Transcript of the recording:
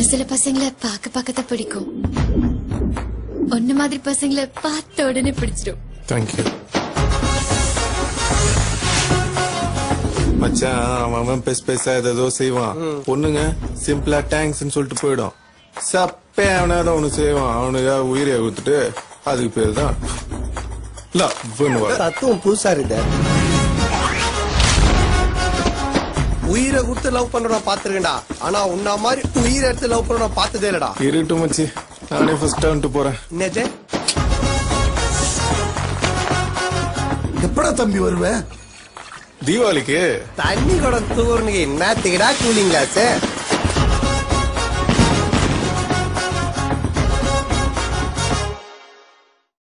சில பசங்களை பார்க்க பார்க்கத்தான் பிடிக்கும் ஒன்னு மாதிரி பசங்களை பார்த்த உடனே பிடிச்சிடும் தேங்க்யூ மச்சான் அவன் அவன் பெஸ் பெருசா ஏதோ செய்வான் பொண்ணுங்க சிம்பிளா தேங்க்ஸ்னு சொல்லிட்டு போயிடும் சப்பே அவனாவது அவனு செய்வான் அவனுக்காக உயிரை கொடுத்துட்டு அதுக்கு பேர் தான் லவ்னு தத்துவம் புதுசா இருக்கு உயிரை கொடுத்து லவ் பண்றவன பாத்துருக்கேன்டா ஆனா உன்ன மாதிரி உயிரை எடுத்து லவ் பண்றவன பார்த்ததே இல்லடா இருக்கட்டும் மச்சி நானே ஃபர்ஸ்ட் வந்துட்டு போறேன் என்னது எப்படா தம்பி வருவேன் தீபாவளிக்கு தண்ணி குடம் தூர்னுக்கு என்னத்துக்குடா கூலிங் கிளாஸ்